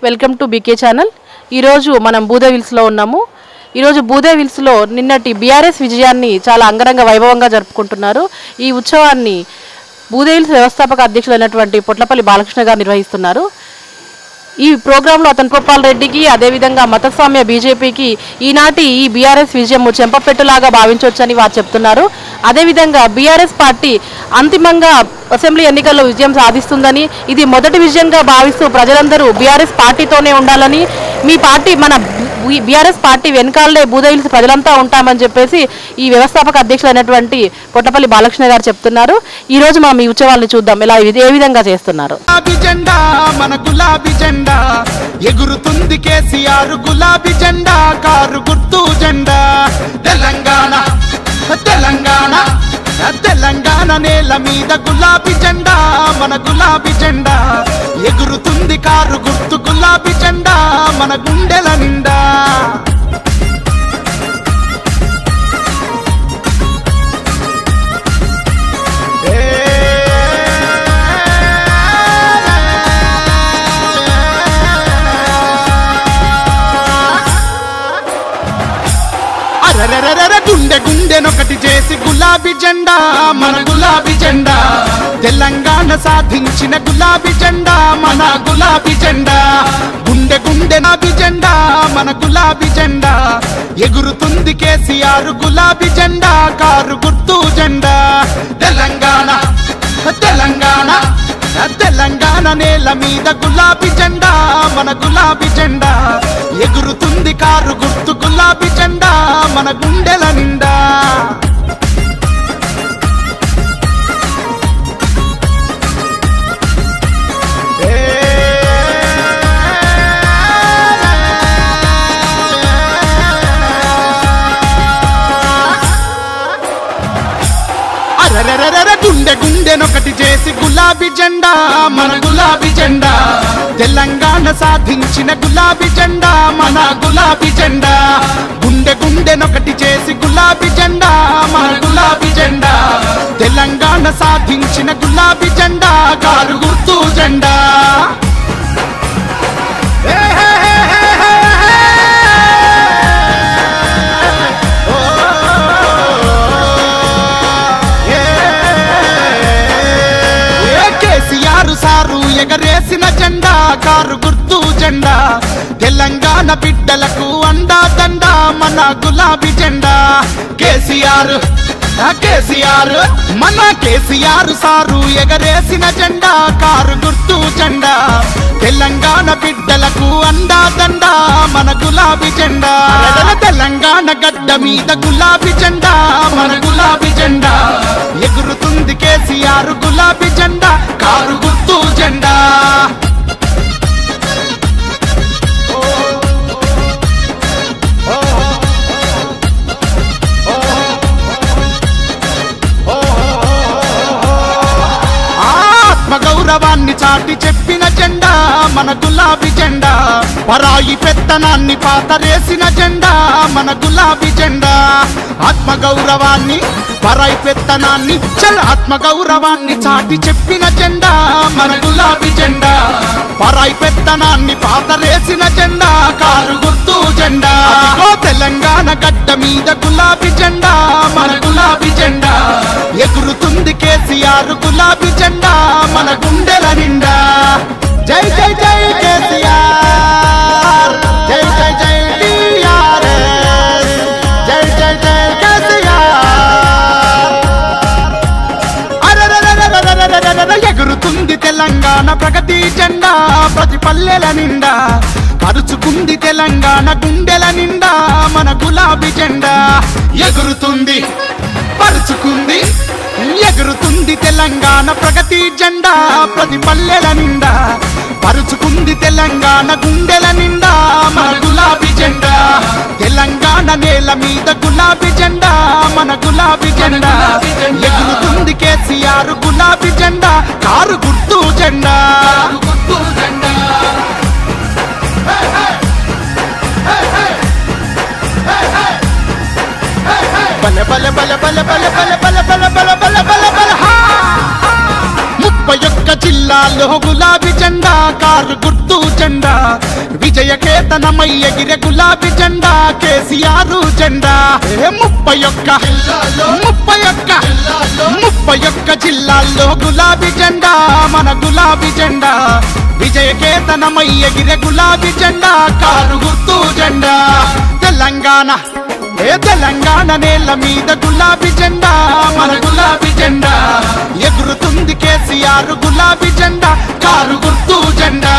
Welcome to BK channel ఈరోజు మనం బూదే హిల్స్లో ఉన్నాము ఈరోజు బూదే హిల్స్లో నిన్నటి బీఆర్ఎస్ విజయాన్ని చాలా అంగరంగ వైభవంగా జరుపుకుంటున్నారు ఈ ఉత్సవాన్ని బూదే హిల్స్ వ్యవస్థాపక అధ్యక్షులైనటువంటి పొట్లపల్లి బాలకృష్ణ గారు నిర్వహిస్తున్నారు ఈ ప్రోగ్రాంలో అతను గోపాల్ రెడ్డికి అదేవిధంగా మతస్వామ్య బీజేపీకి ఈనాటి ఈ బీఆర్ఎస్ విజయం చెంపపెట్టులాగా భావించవచ్చని వారు చెప్తున్నారు అదేవిధంగా బీఆర్ఎస్ పార్టీ అంతిమంగా అసెంబ్లీ ఎన్నికల్లో విజయం సాధిస్తుందని ఇది మొదటి విజయంగా భావిస్తూ ప్రజలందరూ బీఆర్ఎస్ పార్టీతోనే ఉండాలని మీ పార్టీ మన బీఆర్ఎస్ పార్టీ వెనకాలే బూదహిల్స్ ప్రజలంతా ఉంటామని చెప్పేసి ఈ వ్యవస్థాపక అధ్యక్షులైనటువంటి పొట్టపల్లి బాలకృష్ణ గారు చెప్తున్నారు ఈ రోజు మనం ఈ ఉత్సవాన్ని చూద్దాం ఇలా ఇది ఏ విధంగా చేస్తున్నారు గులాబీ జెండా మన గులాబీ జెండా ఎగురుతుంది కేసీఆర్ గులాబీ జెండా కారు గుర్తు జెండా తెలంగాణ తెలంగాణ తెలంగాణ నేల మీద గులాబీ జెండా మన గులాబీ జెండా ఎగురుతుంది కారు గుర్తు గులాబీ జెండా మన గుండెల నిండా అరరరరర గుండె గుండెనొకటి చేసి గులాబీ జెండా మన గులాబీ జెండా తెలంగాణ సాధించిన గులాబీ జెండా మన గులాబీ జెండా గుండె గుండె నాబి జెండా మన గులాబీ జెండా ఎగురుతుంది కేసీఆర్ గులాబీ జెండా కారు గుర్తు జెండా తెలంగాణ తెలంగాణ తెలంగాణ నేల మీద గులాబీ జెండా మన గులాబీ జెండా ఎగురుతుంది కారు గుర్తు గులాబీ జెండా మన గుండెల నిండా అరరరరర గుండె గుండెనొకటి చేసి గులాబీ జెండా మన గులాబీ జెండా తెలంగాణ సాధించిన గులాబీ జెండా మన గులాబీ జెండా గుండె గుండెనొకటి చేసి గులాబీ జెండా మన గులాబీ జెండా తెలంగాణ సాధించిన గులాబీ జెండా కారు గుర్తు జెండా హే హే హే హే హే హే. ఓ ఏ కేసీఆర్ సారు ఎగరేసిన జెండా కారు గుర్తు జెండా తెలంగాణ బిడ్డలకు అండా దండా మన గులాబీ జెండా కేసీఆర్ ఆ కేసీఆర్ మన కేసీఆర్ సారు ఎగరేసిన జెండా కారు గుర్తు జెండా తెలంగాణ బిడ్డలకు అండా దండా మన గులాబీ జెండా అలల తెలంగాణ గడ్డ మీద గులాబీ జెండా మన గులాబీ జెండా ఎగురుతుంది కేసీఆర్ గులాబీ జెండా కారు గుర్తు జెండా ఆత్మ గౌరవాన్ని చాటి చెప్పిన జెండా మన గులాబీ జెండా పరాయి పెత్తనాన్ని పాతరేసిన జెండా మన గులాబీ జెండా ఆత్మ గౌరవాన్ని పరాయి పెత్తనాన్ని చల్ ఆత్మ గౌరవాన్ని చాటి చెప్పిన జెండా మన గులాబీ జెండా పరాయి పెత్తనాన్ని పాతరేసిన జెండా కారు గుర్తు జెండా అదిగో తెలంగాణ గడ్డ మీద గులాబీ జెండా మన గులాబీ జెండా ఎగురుతుంది కేసీఆర్ గులాబీ జెండా మన గుండెల నిండా జై జై జై కేసీఆర్ జై జై జై టీఆర్ఎస్ జై జై జై కేసీఆర్ అరరరరరరరరరరర ఎగురుతుంది తెలంగాణ ప్రగతి జెండా ప్రతి పల్లెల నిండా పరుచుకుంది తెలంగాణ గుండెల నిండా మన గులాబీ జెండా ఎగురుతుంది పరుచుకుంది ఎగురుతుంది తెలంగాణ ప్రగతి జెండా ప్రతి పల్లెల నిండా పరుచుకుంది తెలంగాణ గుండెల నిండా మన గులాబీ జెండా తెలంగాణ నేల మీద గులాబీ జెండా మన గులాబీ జెండా ఎగురుతుంది కేసీఆర్ గులాబీ జెండా కారు గుర్తు జెండా బల బల బల బల బల బల బల బల బల బల బల బల హా ముప్పై ఒక్క జిల్లాలో గులాబీ జెండా కారు గుర్తు జెండా విజయకేతనమై ఎగిరే గులాబీ జెండా కేసీఆర్ జెండా ఏ ముప్పై ఒక్క ముప్పై ఒక్క ముప్పై ఒక్క జిల్లాల్లో గులాబీ జెండా మన గులాబీ జెండా విజయకేతనమై ఎగిరే గులాబీ జెండా కారు గుర్తు జెండా తెలంగాణ ఏ తెలంగాణ నేల మీద గులాబీ జెండా మన గులాబీ జెండా ఎగురుతుంది కేసీఆర్ గులాబీ జెండా కారు గుర్తు జెండా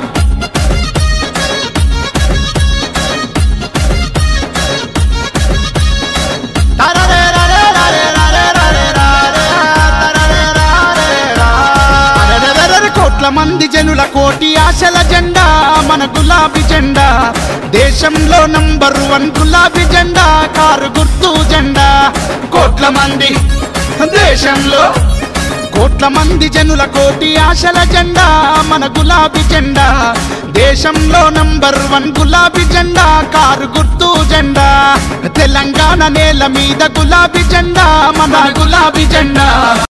కోట్ల మంది జనుల కోటి ఆశల జెండా మన గులాబీ జెండా దేశంలో నంబర్ వన్ గులాబీ జెండా కారు గుర్తు జెండా కోట్ల మంది దేశంలో కోట్ల మంది జనుల కోటి ఆశల జెండా మన గులాబీ జెండా దేశంలో నంబర్ వన్ గులాబీ జెండా కారు గుర్తు జెండా తెలంగాణ నేల మీద గులాబీ జెండా మన గులాబీ జెండా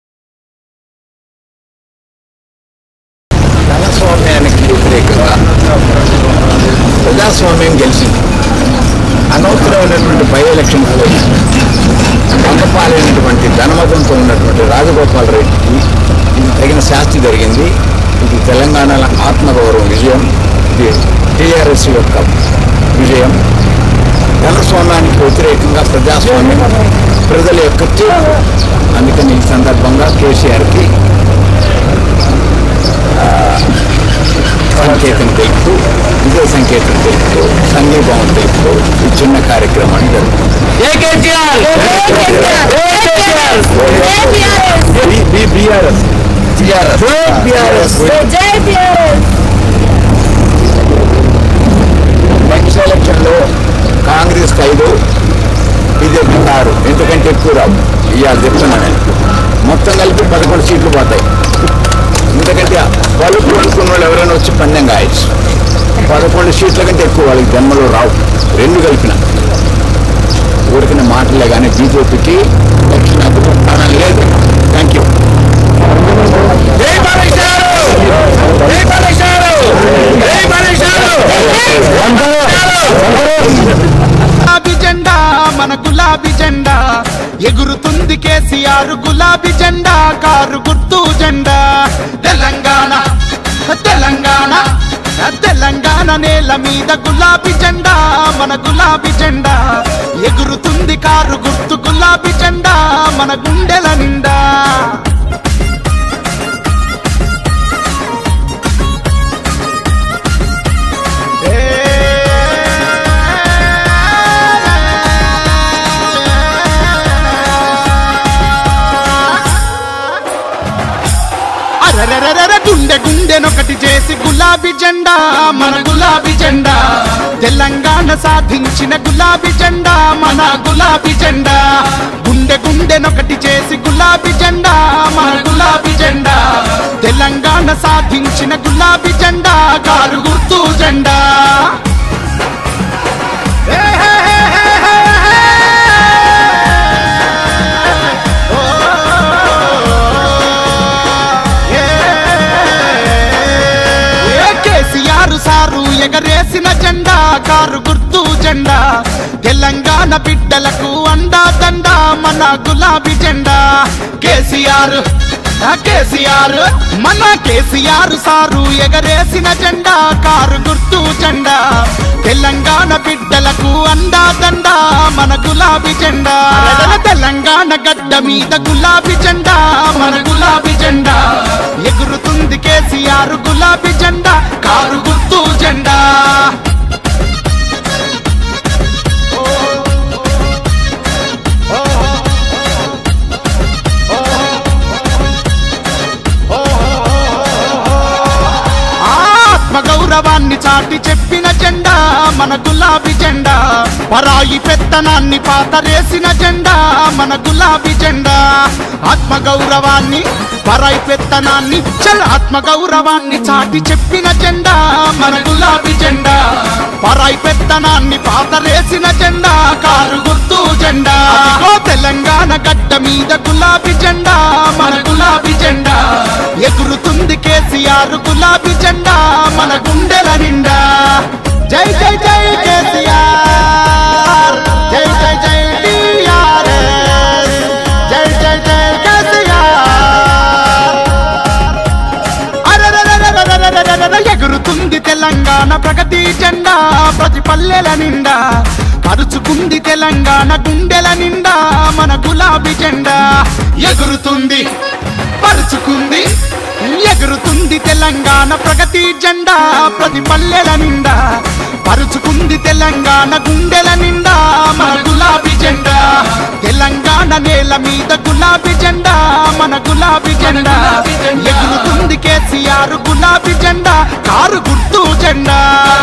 ప్రజాస్వామ్యానికి వ్యతిరేకంగా ప్రజాస్వామ్యం గెలిచింది అనవసరమైనటువంటి బై ఎలక్షన్ పోయి పంపపాలైనటువంటి ధనమతంతో ఉన్నటువంటి రాజగోపాల్ రెడ్డికి ఇది తగిన శాస్తి జరిగింది ఇది తెలంగాణలో ఆత్మగౌరవ విజయం ఇది టీఆర్ఎస్ యొక్క విజయం ధనస్వామ్యానికి వ్యతిరేకంగా ప్రజాస్వామ్యం ప్రజల యొక్క తీర్పు అందుకని ఈ సందర్భంగా కేసీఆర్కి సంకేతం తెలుపుతూ విజయ సంకేతం తెలుపుతూ సంఘీభావం తెలుపుతూ ఈ చిన్న కార్యక్రమాన్ని జరుగుతుంది నెక్స్ట్ ఎలక్షన్ లో కాంగ్రెస్ ఐదు బీజేపీ ఆరు ఎందుకంటే ఎక్కువ రావు ఇవాళ చెప్తున్నా నేను మొత్తం కలిపి పదకొండు సీట్లు పోతాయి ఎందుకంటే పలుపు అనుకున్న వాళ్ళు ఎవరైనా వచ్చి పందెం కాయచ్చు పదకొండు సీట్ల కంటే ఎక్కువ వాళ్ళకి జన్మలో రావు రెండు కలిపిన ఊరికిన మాటలే కానీ బీజేపీకి దక్షిణ స్థానం లేదు థ్యాంక్ యూ గులాబీ జెండా మన గులాబీ జెండా ఎగురుతుంది కేసీఆర్ గులాబీ జెండా కారు గుర్తు జెండా తెలంగాణ తెలంగాణ తెలంగాణ నేల మీద గులాబీ జెండా మన గులాబీ జెండా ఎగురుతుంది కారు గుర్తు గులాబీ జెండా మన గుండెల నిండా అరరరరర గుండె గుండెనొకటి చేసి గులాబీ జెండా మన గులాబీ జెండా తెలంగాణ సాధించిన గులాబీ జెండా మన గులాబీ జెండా గుండె గుండెనొకటి చేసి గులాబీ జెండా మన గులాబీ జెండా తెలంగాణ సాధించిన గులాబీ జెండా కారు గుర్తు జెండా హే హే హే హే హే హే. ఓ, ఏ, ఏ కేసీఆర్ సారు ఎగరేసిన జెండా కారు గుర్తు జెండా తెలంగాణ బిడ్డలకు అండా దండా మన గులాబీ జెండా కేసీఆర్ ఆ కేసీఆర్ మన కేసీఆర్ సారు ఎగరేసిన జెండా కారు గుర్తు జెండా తెలంగాణ బిడ్డలకు అండా దండా మన గులాబీ జెండా తెలంగాణ గడ్డ మీద గులాబీ జెండా మన గులాబీ జెండా ఎగురుతుంది కేసీఆర్ గులాబీ జెండా కారు గుర్తు జెండా ఆత్మ గౌరవాన్ని చాటి చెప్పిన జెండా మన గులాబీ జెండా పరాయి పెత్తనాన్ని పాతరేసిన జెండా మన గులాబీ జెండా ఆత్మ గౌరవాన్ని పరాయి పెత్తనాన్ని చల్ ఆత్మ గౌరవాన్ని చాటి చెప్పిన జెండా మన గులాబీ జెండా పరాయి పెత్తనాన్ని పాతరేసిన జెండా కారు గుర్తు జెండా అదిగో తెలంగాణ గడ్డ మీద గులాబీ జెండా మన గులాబీ జెండా ఎగురుతుంది కేసీఆర్ గులాబీ జెండా మన గుండెల నిండా తెలంగాణ ప్రగతి జెండా ప్రతి పల్లెల నిండా పరుచుకుంది తెలంగాణ గుండెల నిండా మన గులాబీ జెండా ఎగురుతుంది పరుచుకుంది ఎగురుతుంది తెలంగాణ ప్రగతి జెండా ప్రతి పల్లెల నిండా పరుచుకుంది తెలంగాణ గుండెల నిండా మన గులాబీ జెండా తెలంగాణ నేల మీద గులాబీ జెండా మన గులాబీ జెండా ఎగురుతుంది కేసీఆర్ గులాబీ జెండా కారు గుర్తు జెండా